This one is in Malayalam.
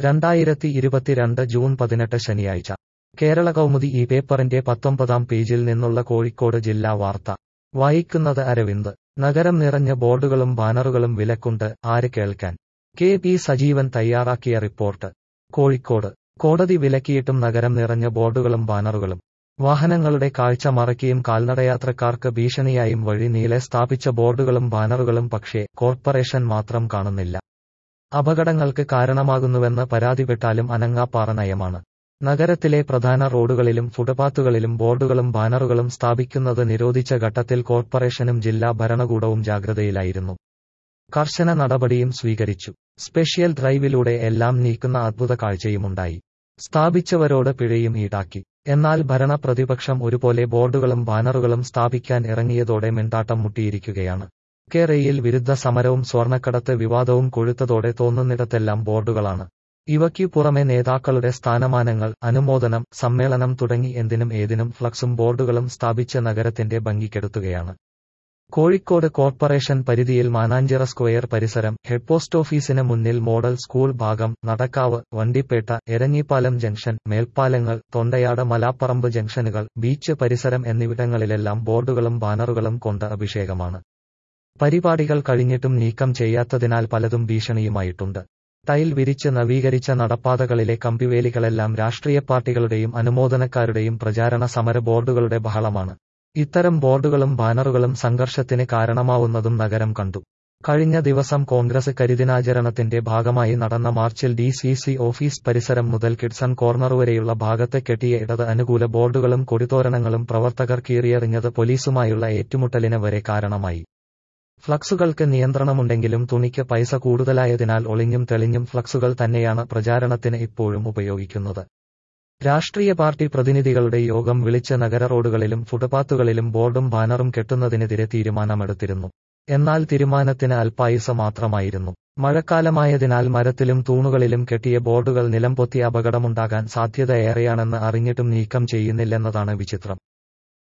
രണ്ടായിരത്തി ഇരുപത്തിരണ്ട് ജൂൺ പതിനെട്ട് ശനിയാഴ്ച കേരള കൗമുദി ഈ പേപ്പറിന്റെ പത്തൊമ്പതാം പേജിൽ നിന്നുള്ള കോഴിക്കോട് ജില്ലാ വാർത്ത വായിക്കുന്നത് അരവിന്ദ് നഗരം നിറഞ്ഞ ബോർഡുകളും ബാനറുകളും വിലക്കുണ്ട് ആര് കേൾക്കാൻ കെ പി സജീവൻ തയ്യാറാക്കിയ റിപ്പോർട്ട് കോഴിക്കോട് കോടതി വിലക്കിയിട്ടും നഗരം നിറഞ്ഞ ബോർഡുകളും ബാനറുകളും വാഹനങ്ങളുടെ കാഴ്ച മറയ്ക്കുകയും കാൽനടയാത്രക്കാർക്ക് ഭീഷണിയായും വഴി നീളെ സ്ഥാപിച്ച ബോർഡുകളും ബാനറുകളും പക്ഷേ കോർപ്പറേഷൻ മാത്രം കാണുന്നില്ല അപകടങ്ങൾക്ക് കാരണമാകുന്നുവെന്ന് പരാതിപ്പെട്ടാലും അനങ്ങാപ്പാറ നയമാണ് നഗരത്തിലെ പ്രധാന റോഡുകളിലും ഫുട്പാത്തുകളിലും ബോർഡുകളും ബാനറുകളും സ്ഥാപിക്കുന്നത് നിരോധിച്ച ഘട്ടത്തിൽ കോർപ്പറേഷനും ജില്ലാ ഭരണകൂടവും ജാഗ്രതയിലായിരുന്നു കർശന നടപടിയും സ്വീകരിച്ചു സ്പെഷ്യൽ ഡ്രൈവിലൂടെ എല്ലാം നീക്കുന്ന അദ്ഭുത കാഴ്ചയുമുണ്ടായി സ്ഥാപിച്ചവരോട് പിഴയും ഈടാക്കി എന്നാൽ ഭരണ പ്രതിപക്ഷം ഒരുപോലെ ബോർഡുകളും ബാനറുകളും സ്ഥാപിക്കാൻ ഇറങ്ങിയതോടെ മിണ്ടാട്ടം മുട്ടിയിരിക്കുകയാണ് കേരയിൽ വിരുദ്ധ സമരവും സ്വർണ്ണക്കടത്ത് വിവാദവും കൊഴുത്തതോടെ തോന്നുന്നിടത്തെല്ലാം ബോർഡുകളാണ് ഇവയ്ക്കു പുറമെ നേതാക്കളുടെ സ്ഥാനമാനങ്ങൾ അനുമോദനം സമ്മേളനം തുടങ്ങി എന്തിനും ഏതിനും ഫ്ലക്സും ബോർഡുകളും സ്ഥാപിച്ച് നഗരത്തിന്റെ ഭംഗി കെടുത്തുകയാണ് കോഴിക്കോട് കോർപ്പറേഷൻ പരിധിയിൽ മാനാഞ്ചിറ സ്ക്വയർ പരിസരം ഹെഡ് പോസ്റ്റ് ഓഫീസിന് മുന്നിൽ മോഡൽ സ്കൂൾ ഭാഗം നടക്കാവ് വണ്ടിപ്പേട്ട എരഞ്ഞിപ്പാലം ജംഗ്ഷൻ മേൽപ്പാലങ്ങൾ തൊണ്ടയാട് മലാപ്പറമ്പ് ജംഗ്ഷനുകൾ ബീച്ച് പരിസരം എന്നിവിടങ്ങളിലെല്ലാം ബോർഡുകളും ബാനറുകളും കൊണ്ട് അഭിഷേകമാണ് പരിപാടികൾ കഴിഞ്ഞിട്ടും നീക്കം ചെയ്യാത്തതിനാൽ പലതും ഭീഷണിയുമായിട്ടുണ്ട് ടൈൽ വിരിച്ച് നവീകരിച്ച നടപ്പാതകളിലെ കമ്പിവേലികളെല്ലാം രാഷ്ട്രീയ പാർട്ടികളുടെയും അനുമോദനക്കാരുടെയും പ്രചാരണ സമര ബോർഡുകളുടെ ബഹളമാണ് ഇത്തരം ബോർഡുകളും ബാനറുകളും സംഘർഷത്തിന് കാരണമാവുന്നതും നഗരം കണ്ടു കഴിഞ്ഞ ദിവസം കോൺഗ്രസ് കരിദിനാചരണത്തിന്റെ ഭാഗമായി നടന്ന മാർച്ചിൽ ഡി സി സി ഓഫീസ് പരിസരം മുതൽ കിഡ്സൺ കോർണർ വരെയുള്ള ഭാഗത്ത് കെട്ടിയ ഇടത് അനുകൂല ബോർഡുകളും കൊടിതോരണങ്ങളും പ്രവർത്തകർ കീറിയെറിഞ്ഞത് പോലീസുമായുള്ള ഏറ്റുമുട്ടലിന് വരെ കാരണമായി ഫ്ലക്സുകൾക്ക് നിയന്ത്രണമുണ്ടെങ്കിലും തുണിക്ക് പൈസ കൂടുതലായതിനാൽ ഒളിഞ്ഞും തെളിഞ്ഞും ഫ്ലക്സുകൾ തന്നെയാണ് പ്രചാരണത്തിന് ഇപ്പോഴും ഉപയോഗിക്കുന്നത് രാഷ്ട്രീയ പാർട്ടി പ്രതിനിധികളുടെ യോഗം വിളിച്ച് നഗര റോഡുകളിലും ഫുട്പാത്തുകളിലും ബോർഡും ബാനറും കെട്ടുന്നതിനെതിരെ തീരുമാനമെടുത്തിരുന്നു എന്നാൽ തീരുമാനത്തിന് അല്പായുസ മാത്രമായിരുന്നു മഴക്കാലമായതിനാൽ മരത്തിലും തൂണുകളിലും കെട്ടിയ ബോർഡുകൾ നിലംപൊത്തി അപകടമുണ്ടാകാൻ സാധ്യത ഏറെയാണെന്ന് അറിഞ്ഞിട്ടും നീക്കം ചെയ്യുന്നില്ലെന്നതാണ് വിചിത്രം